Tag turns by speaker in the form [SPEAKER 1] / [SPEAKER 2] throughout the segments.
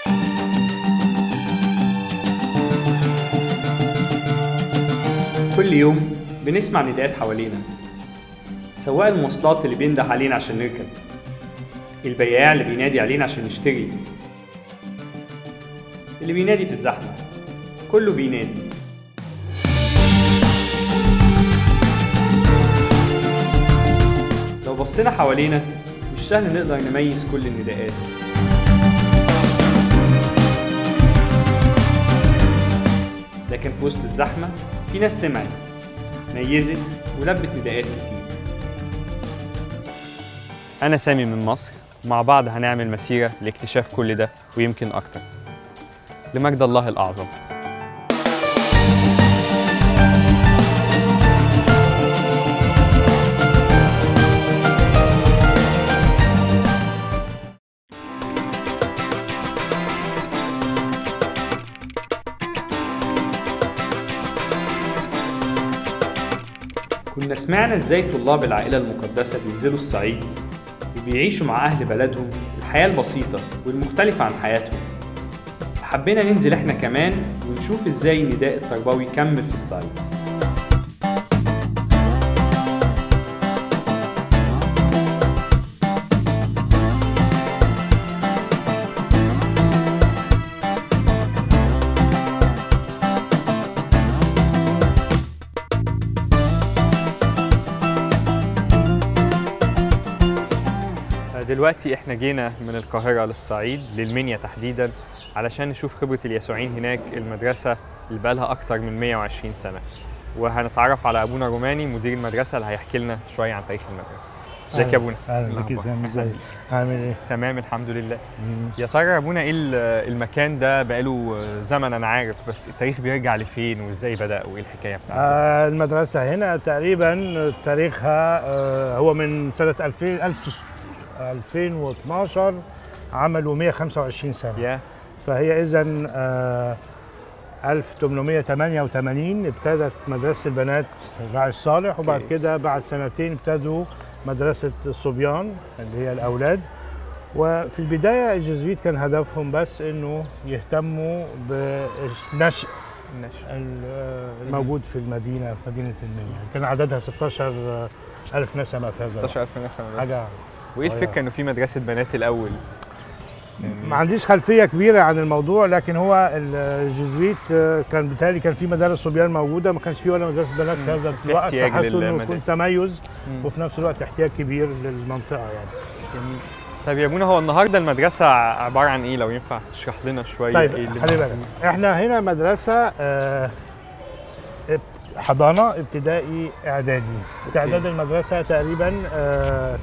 [SPEAKER 1] كل يوم بنسمع نداءات حوالينا سواق المواصلات اللي بينده علينا عشان نركب البياع اللي بينادي علينا عشان نشتري اللي بينادي في الزحمة كله بينادي لو بصينا حوالينا مش سهل نقدر نميز كل النداءات لكن في وسط الزحمة في ناس سمعت ميزت ولبت نداءات كتير أنا سامي من مصر مع بعض هنعمل مسيرة لاكتشاف كل ده ويمكن أكتر لمجد الله الأعظم كنا سمعنا ازاي طلاب العائلة المقدسة بينزلوا الصعيد وبيعيشوا مع أهل بلدهم الحياة البسيطة والمختلفة عن حياتهم حبينا ننزل احنا كمان ونشوف ازاي النداء التربوي كمل في الصعيد دلوقتي احنا جينا من القاهرة للصعيد للمنيا تحديدا علشان نشوف خبرة اليسوعيين هناك المدرسة اللي بقالها أكتر من 120 سنة وهنتعرف على أبونا روماني مدير المدرسة اللي هيحكي لنا شوية عن تاريخ المدرسة ازيك يا أبونا؟
[SPEAKER 2] اهلا بك يا سامي ازيك عامل ايه؟
[SPEAKER 1] تمام الحمد لله
[SPEAKER 2] مم.
[SPEAKER 1] يا ترى يا أبونا إيه ال- المكان ده بقاله زمن أنا عارف بس التاريخ بيرجع لفين وإزاي بدأ وإيه الحكاية بتاعته؟
[SPEAKER 2] آه المدرسة هنا تقريبا تاريخها آه هو من سنة 2000 1900 2012 عملوا 125 سنة
[SPEAKER 1] يا
[SPEAKER 2] فهي إذا آه 1888 ابتدت مدرسة البنات راعي الصالح وبعد
[SPEAKER 1] أوكي.
[SPEAKER 2] كده بعد سنتين ابتدوا مدرسة الصبيان اللي هي الأولاد وفي البداية الجزويت كان هدفهم بس إنه يهتموا بنشء
[SPEAKER 1] النشأ
[SPEAKER 2] ال- الموجود في المدينة في مدينة المنيا كان عددها 16 ألف نسمة في هذا الوقت.
[SPEAKER 1] 16000 نسمة بس
[SPEAKER 2] حاجة
[SPEAKER 1] وإيه
[SPEAKER 2] صغيرة.
[SPEAKER 1] الفكرة إنه في مدرسة بنات الأول؟
[SPEAKER 2] ما عنديش خلفيه كبيره عن الموضوع لكن هو الجزويت آه، كان بالتالي كان في مدارس صبيان موجوده ما كانش في ولا مدرسه بنات في
[SPEAKER 1] مم.
[SPEAKER 2] هذا
[SPEAKER 1] في
[SPEAKER 2] الوقت
[SPEAKER 1] احتياج
[SPEAKER 2] فحسوا انه
[SPEAKER 1] للمدارس.
[SPEAKER 2] يكون تميز
[SPEAKER 1] مم.
[SPEAKER 2] وفي نفس الوقت احتياج كبير للمنطقه يعني
[SPEAKER 1] جميل طيب يا ابونا هو النهارده المدرسه عباره عن ايه لو ينفع تشرح لنا شويه
[SPEAKER 2] طيب
[SPEAKER 1] ايه اللي
[SPEAKER 2] خلي بالك احنا هنا مدرسه آه، ابت- حضانه ابتدائي اعدادي تعداد المدرسه تقريبا آه،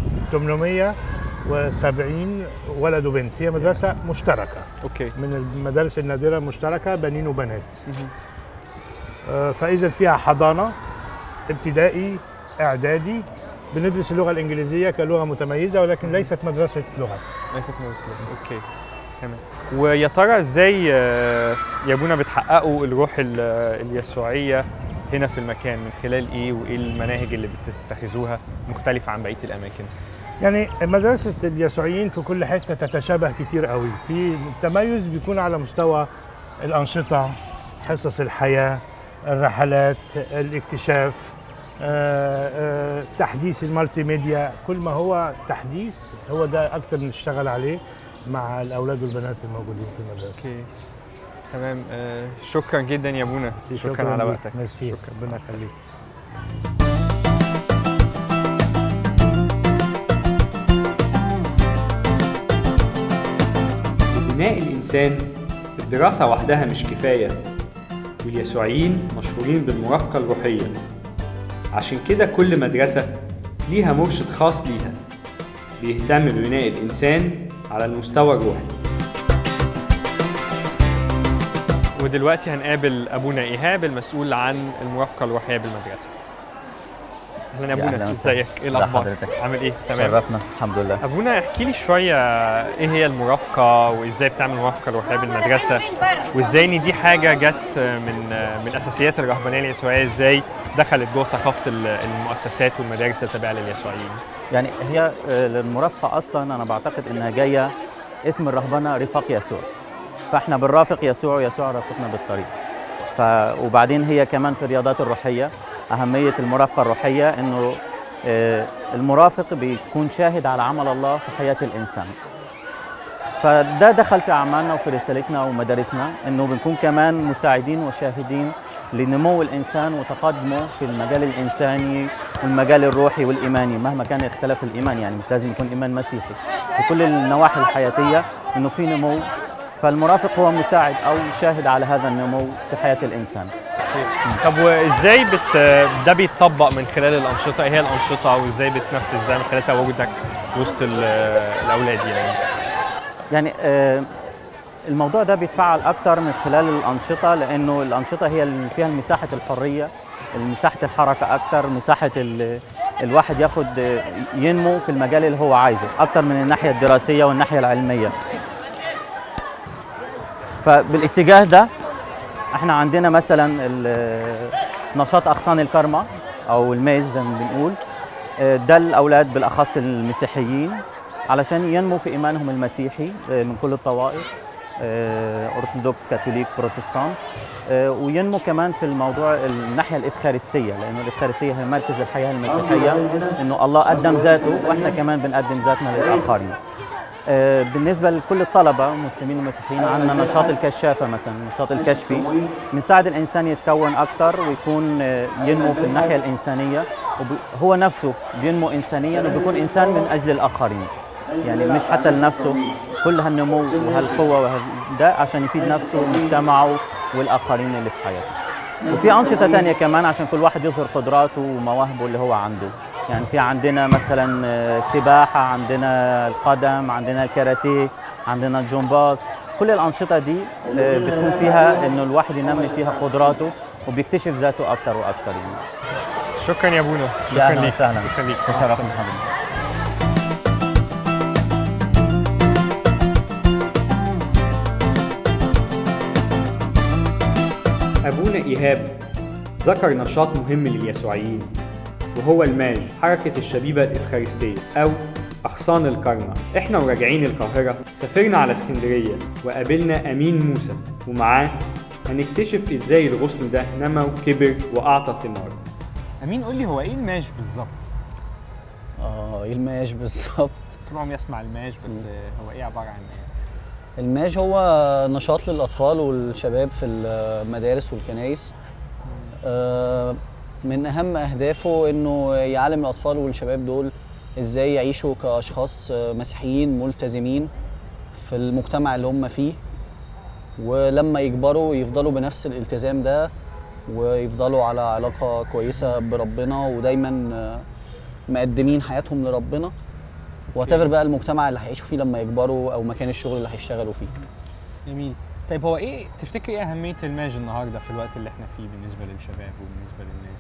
[SPEAKER 2] 870 ولد وبنت هي مدرسه مشتركه
[SPEAKER 1] اوكي
[SPEAKER 2] من المدارس النادره مشتركه بنين وبنات
[SPEAKER 1] مهم.
[SPEAKER 2] آه، فاذا فيها حضانه ابتدائي اعدادي بندرس اللغه الانجليزيه كلغه متميزه ولكن ليست مدرسه لغه
[SPEAKER 1] ليست مسلم اوكي تمام ويا ترى ازاي آه، يا ابونا بتحققوا الروح ال- اليسوعيه هنا في المكان من خلال ايه وايه المناهج اللي بتتخذوها مختلفه عن بقيه الاماكن
[SPEAKER 2] يعني مدرسه اليسوعيين في كل حته تتشابه كتير قوي في التميز بيكون على مستوى الانشطه حصص الحياه الرحلات الاكتشاف آه، آه، تحديث المالتي ميديا كل ما هو تحديث هو ده اكتر بنشتغل عليه مع الاولاد والبنات الموجودين في المدرسه
[SPEAKER 1] اوكي تمام آه، شكرا جدا يا ابونا شكرا, على
[SPEAKER 2] ليك.
[SPEAKER 1] وقتك
[SPEAKER 2] ميرسي
[SPEAKER 1] شكرا.
[SPEAKER 2] ربنا
[SPEAKER 1] مع السلامة.
[SPEAKER 2] يخليك
[SPEAKER 1] بناء الإنسان الدراسة وحدها مش كفاية واليسوعيين مشهورين بالمرافقة الروحية عشان كده كل مدرسة ليها مرشد خاص ليها بيهتم ببناء الإنسان على المستوى الروحي ودلوقتي هنقابل أبونا إيهاب المسؤول عن المرافقة الروحية بالمدرسة أهلا يا
[SPEAKER 3] يا
[SPEAKER 1] أبونا
[SPEAKER 3] أهلا وسهلا.
[SPEAKER 1] ازيك؟ إيه
[SPEAKER 3] ازي
[SPEAKER 1] الأخبار؟
[SPEAKER 3] حضرتك؟
[SPEAKER 1] عامل إيه؟ تمام
[SPEAKER 3] شرفنا الحمد لله
[SPEAKER 1] ابونا احكي لي شويه ايه هي المرافقه وازاي بتعمل مرافقه روحيه بالمدرسه وازاي ان دي حاجه جت من من اساسيات الرهبانيه اليسوعيه ازاي دخلت جوه ثقافه ال- المؤسسات والمدارس التابعه لليسوعيين
[SPEAKER 3] يعني هي آه، المرافقه اصلا انا بعتقد انها جايه اسم الرهبنه رفاق يسوع فاحنا بنرافق يسوع ويسوع رافقنا بالطريق ف وبعدين هي كمان في الرياضات الروحيه اهميه المرافقه الروحيه انه آه، المرافق بيكون شاهد على عمل الله في حياه الانسان فده دخل في اعمالنا وفي رسالتنا ومدارسنا انه بنكون كمان مساعدين وشاهدين لنمو الانسان وتقدمه في المجال الانساني والمجال الروحي والايماني مهما كان اختلاف الايمان يعني مش لازم يكون ايمان مسيحي في كل النواحي الحياتيه انه في نمو فالمرافق هو مساعد او شاهد على هذا النمو في حياه الانسان
[SPEAKER 4] طب وازاي بت ده بيتطبق من خلال الانشطه ايه هي الانشطه وازاي بتنفذ ده من خلال تواجدك وسط ال- الاولاد يعني
[SPEAKER 3] يعني آه، الموضوع ده بيتفعل اكتر من خلال الانشطه لانه الانشطه هي اللي فيها مساحه الحريه مساحه الحركه اكتر مساحه ال- الواحد ياخد آه، ينمو في المجال اللي هو عايزه اكتر من الناحيه الدراسيه والناحيه العلميه فبالاتجاه ده احنا عندنا مثلا ال- نشاط اغصان الكرمة او الميز زي ما بنقول آه، ده الاولاد بالاخص المسيحيين علشان ينمو في ايمانهم المسيحي آه، من كل الطوائف آه، ارثوذكس كاثوليك بروتستانت آه، وينمو كمان في الموضوع الناحيه الافخارستيه لانه الافخارستيه هي مركز الحياه المسيحيه انه الله قدم ذاته واحنا كمان بنقدم ذاتنا للاخرين آه، بالنسبه لكل الطلبه مسلمين ومسيحيين عندنا نشاط الكشافه مثلا النشاط الكشفي بنساعد الانسان يتكون اكثر ويكون آه، ينمو في الناحيه الانسانيه وهو نفسه بينمو انسانيا وبيكون انسان من اجل الاخرين يعني مش حتى لنفسه كل هالنمو وهالقوه وده عشان يفيد نفسه ومجتمعه والاخرين اللي في حياته وفي أنشطة تانية كمان عشان كل واحد يظهر قدراته ومواهبه اللي هو عنده يعني في عندنا مثلا آه، سباحة عندنا القدم عندنا الكاراتيه عندنا الجمباز كل الأنشطة دي آه، بتكون فيها إنه الواحد ينمي فيها قدراته وبيكتشف ذاته أكتر وأكتر يعني
[SPEAKER 4] شكرا يا بونو
[SPEAKER 3] يا
[SPEAKER 4] شكرا
[SPEAKER 3] أهلا
[SPEAKER 4] ليك
[SPEAKER 3] وسهلا
[SPEAKER 4] شكرا ليك
[SPEAKER 3] تشرفنا حبيبي
[SPEAKER 1] أبونا إيهاب ذكر نشاط مهم لليسوعيين وهو الماج حركة الشبيبة الإفخارستية أو أغصان الكرمة إحنا وراجعين القاهرة سافرنا على اسكندرية وقابلنا أمين موسى ومعاه هنكتشف إزاي الغصن ده نمى وكبر وأعطى ثمار
[SPEAKER 5] امين قول لي هو ايه الماش بالظبط
[SPEAKER 6] اه ايه الماش بالظبط
[SPEAKER 5] طول عمري اسمع الماش بس هو ايه عباره عن ايه
[SPEAKER 6] الماش هو نشاط للاطفال والشباب في المدارس والكنائس آه، من اهم اهدافه انه يعلم الاطفال والشباب دول ازاي يعيشوا كاشخاص آه، مسيحيين ملتزمين في المجتمع اللي هم فيه ولما يكبروا يفضلوا بنفس الالتزام ده ويفضلوا على علاقة كويسة بربنا ودايما آه، مقدمين حياتهم لربنا واتفر بقى المجتمع اللي هيعيشوا فيه لما يكبروا او مكان الشغل اللي هيشتغلوا فيه
[SPEAKER 5] جميل طيب هو ايه تفتكر ايه اهميه الماج النهارده في الوقت اللي احنا فيه بالنسبه للشباب وبالنسبه للناس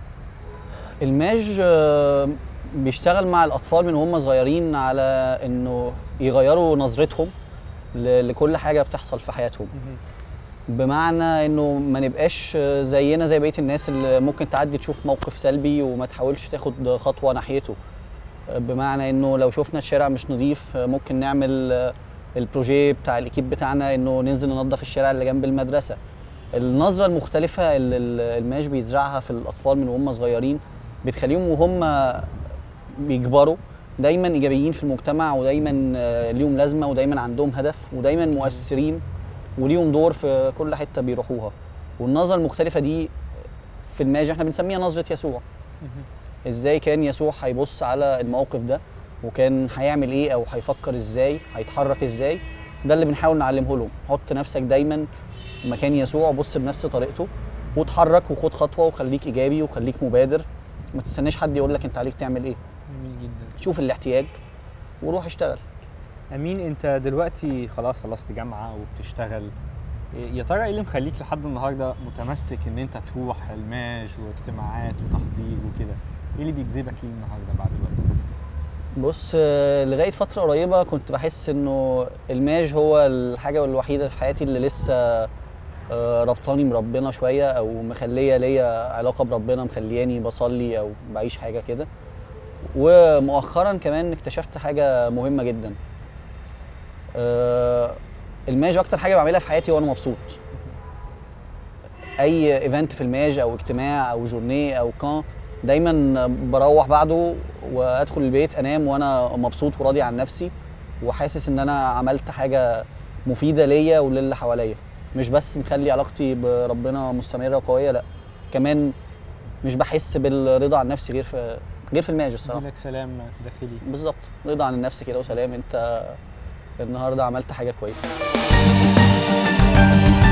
[SPEAKER 6] الماج آه، بيشتغل مع الاطفال من وهم صغيرين على انه يغيروا نظرتهم ل- لكل حاجه بتحصل في حياتهم بمعنى انه ما نبقاش زينا زي بقيه الناس اللي ممكن تعدي تشوف موقف سلبي وما تحاولش تاخد خطوه ناحيته بمعنى انه لو شفنا الشارع مش نظيف ممكن نعمل البروجي بتاع الاكيب بتاعنا انه ننزل ننظف الشارع اللي جنب المدرسه النظره المختلفه اللي ال- الماش بيزرعها في الاطفال من وهم صغيرين بتخليهم وهم بيكبروا دايما ايجابيين في المجتمع ودايما آه، ليهم لازمه ودايما عندهم هدف ودايما مؤثرين وليهم دور في كل حته بيروحوها والنظره المختلفه دي في الماج احنا بنسميها نظره يسوع ازاي كان يسوع هيبص على الموقف ده وكان هيعمل ايه او هيفكر ازاي هيتحرك ازاي ده اللي بنحاول نعلمه لهم حط نفسك دايما مكان يسوع وبص بنفس طريقته واتحرك وخد خطوه وخليك ايجابي وخليك مبادر ما تستناش حد يقول لك انت عليك تعمل ايه
[SPEAKER 5] جميل جدا
[SPEAKER 6] شوف الاحتياج وروح اشتغل
[SPEAKER 5] امين انت دلوقتي خلاص خلصت جامعه وبتشتغل إيه- يا ترى ايه اللي مخليك لحد النهارده متمسك ان انت تروح الماج واجتماعات وتحضير وكده ايه اللي بيجذبك ليه النهارده بعد الوقت ده؟
[SPEAKER 6] بص آه، لغايه فتره قريبه كنت بحس انه الماج هو الحاجه الوحيده في حياتي اللي لسه آه، ربطاني بربنا شويه او مخليه ليا علاقه بربنا مخلياني بصلي او بعيش حاجه كده ومؤخرا كمان اكتشفت حاجه مهمه جدا آه، الماج اكتر حاجه بعملها في حياتي وانا مبسوط اي ايفنت في الماج او اجتماع او جورنيه او كان دايما بروح بعده وادخل البيت انام وانا مبسوط وراضي عن نفسي وحاسس ان انا عملت حاجه مفيده ليا وللي حواليا مش بس مخلي علاقتي بربنا مستمره وقويه لا كمان مش بحس بالرضا عن نفسي غير في غير في الماج الصراحه
[SPEAKER 5] لك سلام داخلي
[SPEAKER 6] بالظبط رضا عن النفس كده وسلام انت النهارده عملت حاجه كويسه